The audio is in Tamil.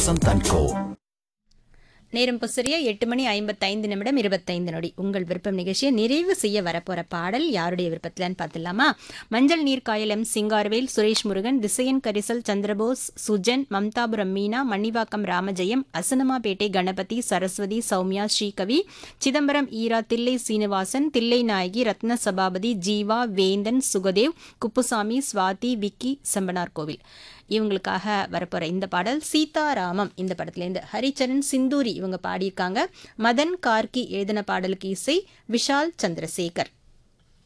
வசந்த் அண்ட் கோ நேரம் இப்போ சரியா எட்டு மணி ஐம்பத்தைந்து நிமிடம் இருபத்தைந்து நொடி உங்கள் விருப்பம் நிகழ்ச்சியை நிறைவு செய்ய வரப்போற பாடல் யாருடைய விருப்பத்திலன்னு பார்த்துலாமா மஞ்சள் நீர்க்காயல் எம் சிங்கார்வேல் சுரேஷ் முருகன் திசையன் கரிசல் சந்திரபோஸ் சுஜன் மம்தாபுரம் மீனா மணிவாக்கம் ராமஜெயம் அசனமாபேட்டை கணபதி சரஸ்வதி சௌமியா ஸ்ரீகவி சிதம்பரம் ஈரா தில்லை சீனிவாசன் தில்லை நாயகி ரத்ன சபாபதி ஜீவா வேந்தன் சுகதேவ் குப்புசாமி சுவாதி விக்கி செம்பனார் கோவில் இவங்களுக்காக வரப்போற இந்த பாடல் சீதாராமம் இந்த படத்துலேருந்து ஹரிச்சரன் சிந்தூரி இவங்க பாடியிருக்காங்க மதன் கார்கி எழுதின பாடலுக்கு இசை விஷால் சந்திரசேகர்